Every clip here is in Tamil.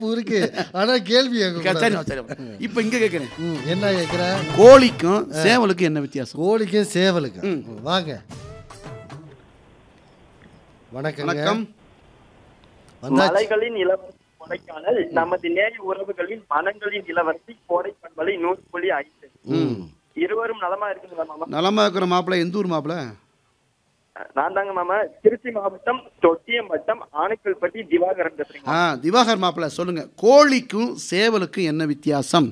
இருக்கு ஆனா கேள்வி கேட்க சரி கூடாது. சரி இப்போ இங்க கேட்குறேன் ம், என்ன கேக்குற கோழிக்கும் சேவலுக்கும் என்ன வித்தியாசம் கோழிக்கும் சேவலுக்கும் வாங்க வணக்கங்க வணக்கம் வந்தாச்சு மலைகளின் இளவரசி கொடைக்கானல் நமது நேய உறவுகளின் மனங்களின் இளவரசி கோடை பண்பலை நூறு புள்ளி ஐந்து ம் இருவரும் நலமா இருக்குங்களா மாமா நலமா இருக்கிற மாப்பிள்ளை எந்த ஊர் மாப்பிள்ளை நான் தாங்க மாமா திருச்சி மாவட்டம் தொட்டியம் வட்டம் ஆனைக்கல்பட்டி திவாகரன் பேசுறீங்க ஆ திவாகர் மாப்பிள்ளை சொல்லுங்க கோழிக்கும் சேவலுக்கும் என்ன வித்தியாசம்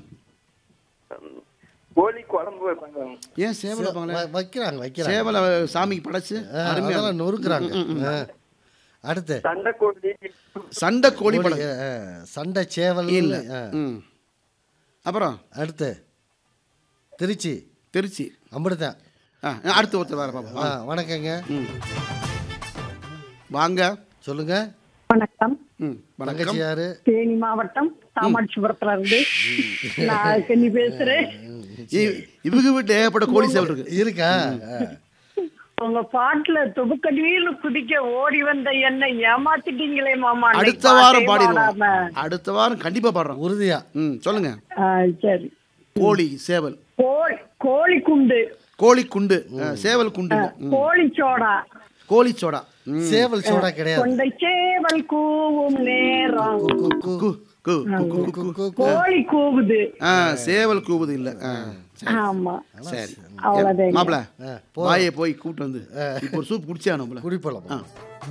கோழி குழம்பு வைப்பாங்க ஏன் சேவல் வைப்பாங்களே வ- வைக்கிறாங்க வைக்கிறாங்க சேவலை சாமிக்கு படைச்சு ஆ, அருமையா அதெல்லாம் நொறுக்குறாங்க ஆ. அடுத்து சண்டை கோழி சண்டை கோழி கோழி, படை ஆ, சண்டை சேவல் இல்ல ஆ. ம் அப்புறம் அடுத்து திருச்சி திருச்சி அம்பிடுதான் ஆ அடுத்து ஒருத்தர் வேற பாப்போம் ஆ வணக்கங்க ம் வாங்க சொல்லுங்க வணக்கம் ம் வணக்கம் தங்கச்சி யாரு தேனி மாவட்டம் காமாட்சிபுரத்துல இருந்து நான் கன்னி பேசுறேன் இ- இவங்க வீட்டுல ஏகப்பட்ட கோழி சேவல் இருக்கு இருக்கா ஆ. உங்க பாட்டுல துபக்கடியில் குதிக்க ஓடி வந்த என்ன ஏமாத்திட்டீங்களே மாமா அன்னைக்கு அடுத்த வாரம் பாட்டே பாடிடுவோம் பாடாம. அடுத்த வாரம் கண்டிப்பா பாடுறோம் உறுதியா ம் சொல்லுங்க ஆ, சரி கோழி சேவல் கோழி கோழி குண்டு கோழி குண்டு ஆ, சேவல் குண்டு இல்ல. ம். கோழி சோடா கோழி சோடா ம். சேவல் சோடா கிடையாது கொண்ட சேவல் கூவும் நேரம் கு, கு, கு. கு, கு, கு, கு, கு, கு. கு, கு. கோழி கூவுது ஆ சேவல் கூவுது இல்ல ஆ, சரி. ஆமா சரி அவ்வளவுதான் மாப்பிள ஆ, போ வாயை போய் கூப்பிட்டு வந்து இப்போ ஒரு சூப் குடிச்சா நம்மள குடிப்பழம்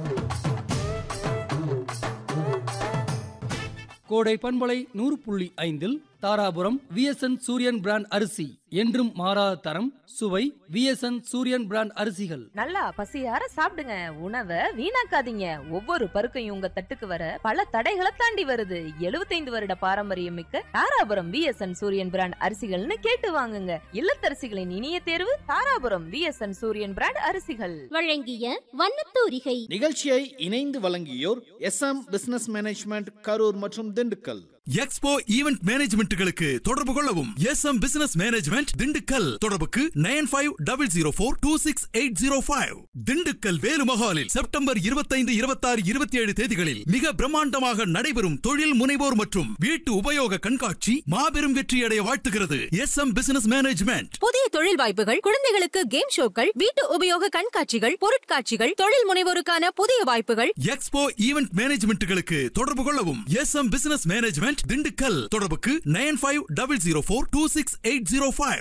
கோடை பண்பலை நூறு புள்ளி ஐந்தில் தாராபுரம் விஎஸ்என் சூரியன் பிராண்ட் அரிசி என்றும் மாறாத தரம் சுவை விஎஸ்என் சூரியன் பிராண்ட் அரிசிகள் நல்லா பசியார சாப்பிடுங்க உணவை வீணாக்காதீங்க ஒவ்வொரு பருக்கையும் உங்க தட்டுக்கு வர பல தடைகளை தாண்டி வருது 75 வருட பாரம்பரியம் மிக்க தாராபுரம் விஎஸ்என் சூரியன் பிராண்ட் அரிசிகள்னு கேட்டு வாங்குங்க இல்லத்தரசிகளின் இனிய தேர்வு தாராபுரம் விஎஸ்என் சூரியன் பிராண்ட் அரிசிகள் வழங்கிய வண்ணத்தூரிகை நிகழ்ச்சியை இணைந்து வழங்கியோர் S M business management Karur மற்றும் திண்டுக்கல் எக்ஸ்போ ஈவென்ட் மேனேஜ்மெண்ட்டுகளுக்கு தொடர்பு கொள்ளவும் S M business management Dindigul தொடர்புக்கு nine five double zero four two six eight zero five Dindigul வேலுமஹாலில் செப்டம்பர் இருபத்தைந்து இருபத்தாறு இருபத்தி ஏழு தேதிகளில் மிக பிரம்மாண்டமாக நடைபெறும் தொழில் முனைவோர் மற்றும் வீட்டு உபயோக கண்காட்சி மாபெரும் வெற்றியடைய வாழ்த்துகிறது எஸ் எம் பிசினஸ் மேனேஜ்மெண்ட் புதிய தொழில் வாய்ப்புகள் குழந்தைகளுக்கு கேம் ஷோக்கள் வீட்டு உபயோக கண்காட்சிகள் பொருட்காட்சிகள் தொழில் முனைவோருக்கான புதிய வாய்ப்புகள் எக்ஸ்போ ஈவென்ட் மேனேஜ்மெண்ட்டுகளுக்கு தொடர்பு கொள்ளவும் S M business management Dindigul தொடர்புக்கு nine five double zero four two six eight zero five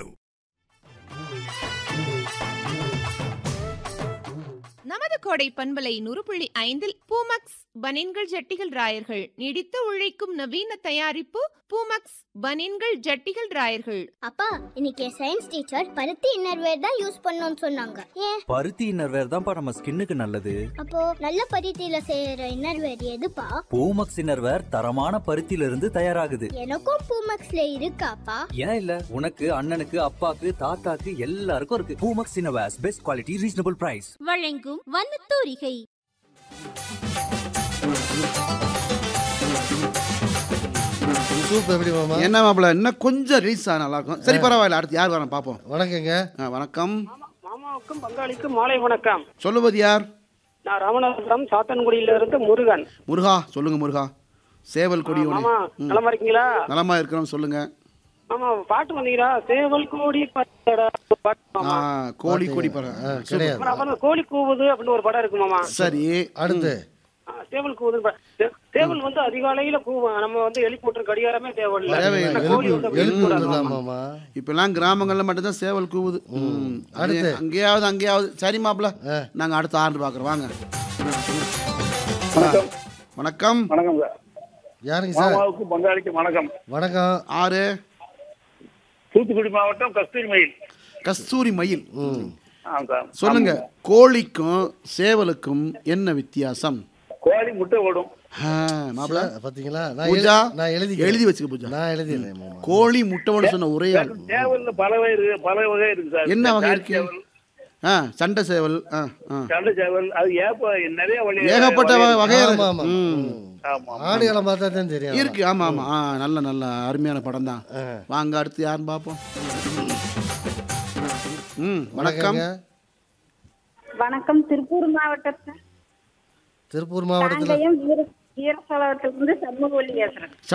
நமது கோடை பண்பலை நூறு புள்ளி ஐந்தில் பூமக்ஸ் பனின்கள் ஜட்டிகள் ராயர்கள் நீடித்து உழைக்கும் நவீன தயாரிப்பு பூமக்ஸ் பனின்கள் ஜட்டிகள் ராயர்கள் அப்பா இன்னைக்கு சயின்ஸ் டீச்சர் பருத்தி இன்னர்வேர் தான் யூஸ் பண்ணணும்னு சொன்னாங்க ஏன் பருத்தி இன்னர்வேர் தான்ப்பா நம்ம ஸ்கின்னுக்கு நல்லது அப்போ நல்ல பருத்தியில செய்யற இன்னர்வேர் எதுப்பா பூமக்ஸ் இன்னர்வேர் தரமான பருத்தியில இருந்து தயாராகுது எனக்கும் பூமக்ஸ்ல இருக்காப்பா ஏன் இல்ல உனக்கு அண்ணனுக்கு அப்பாக்கு தாத்தாக்கு எல்லாருக்கும் இருக்கு Poomex innerwears best quality reasonable price வழங்கும் வண்ணத்தூரிகை சூப் எப்படி மாமா என்ன மாப்பிள இன்னும் கொஞ்சம் ரிலீஸ் ஆனா நல்லா இருக்கும் சரி பரவாயில்ல அடுத்து யார் வரேன் பார்ப்போம் வணக்கங்க ஆ, வணக்கம் மாமாவுக்கும் பங்காளிக்கும் மாலை வணக்கம் சொல்லுவது யார் நான் ராமநாதபுரம் சாத்தன்குடியில இருந்து முருகன் முருகா சொல்லுங்க முருகா சேவல் கொடி ஒன்று மாமா நலமா இருக்கீங்களா நலமா இருக்கிறோம் சொல்லுங்க மாமா பாட்டு வந்தீங்களா சேவல் கோடி பச்சடா ஒரு பாட்டு ஆ மாமா கோழி கொடி பற ஆ, கிடையாது அப்புறம் அப்புறம் கோழி கூவுது அப்படின்னு ஒரு படம் இருக்கு மாமா சரி அடுத்து ஆ, சேவல் கூவுது ப- சே- சேவல் வந்து அதிகாலையில கூவும் நம்ம வந்து எழுப்பி விட்டுற கடிகாரமே தேவையில்லை தேவையில்லை. ஆனா கோழி வந்து அப்படி எழுப்பு இருக்கக்கூடாது தான் மாமா. மாமா இப்பெல்லாம் கிராமங்கள்ல மட்டும்தான் சேவல் கூவுது ம். அடுத்து? அது அங்கேயாவது அங்கேயாவது சரி மாப்பிள நாங்க அடுத்த ஆண்டு பாக்குறோம் வாங்க வணக்கம் வணக்கம் வணக்கம் சார் யாருங்க சார் மாமாவுக்கு பங்காளிக்கு வணக்கம் வணக்கம் ஆறு தூத்துக்குடி மாவட்டம் கஸ்தூரி மயில் கஸ்தூரி மயில் ஆ சார் சொல்லுங்க கோழிக்கும் சேவலுக்கும் என்ன வித்தியாசம் கோழி முட்டை ஓடும் ஆ, மாப்பிள பாத்தீங்களா நான் பூஜா எழு- நான் எழுதி எழுதி வச்சுக்க பூஜா நான் எழுதிடுறேன் மாமா கோழி முட்டைன்னு சொன்ன ஒரே ஆள் சேவல்ல பல வகை இருக்கு பல வகை இருக்கு சார் என்ன வகை காட்டு இருக்கு சேவல், ஆ சண்டை சேவல் ஆ ஆ சண்டை சேவல் அது ஏப்ப நிறைய வழி ஏகப்பட்ட வகை- வகை ஆமா, இருக்கு. ஆமா. ம். ஆமா ஆடுகளை பார்த்தா தான் தெரியும் இருக்கு ஆமா ஆமா ஆ நல்ல நல்ல அருமையான படம் தான் ஆ. வாங்க அடுத்து யாருன்னு பார்ப்போம் ம் வணக்கம் வணக்கங்க வணக்கம் திருப்பூர் மாவட்டத்தில் திருப்பூர் மாவட்டத்துல நாங்களையும் வீர வீரசோழத்திலிருந்து சண்முகவல்லி பேசுறேன்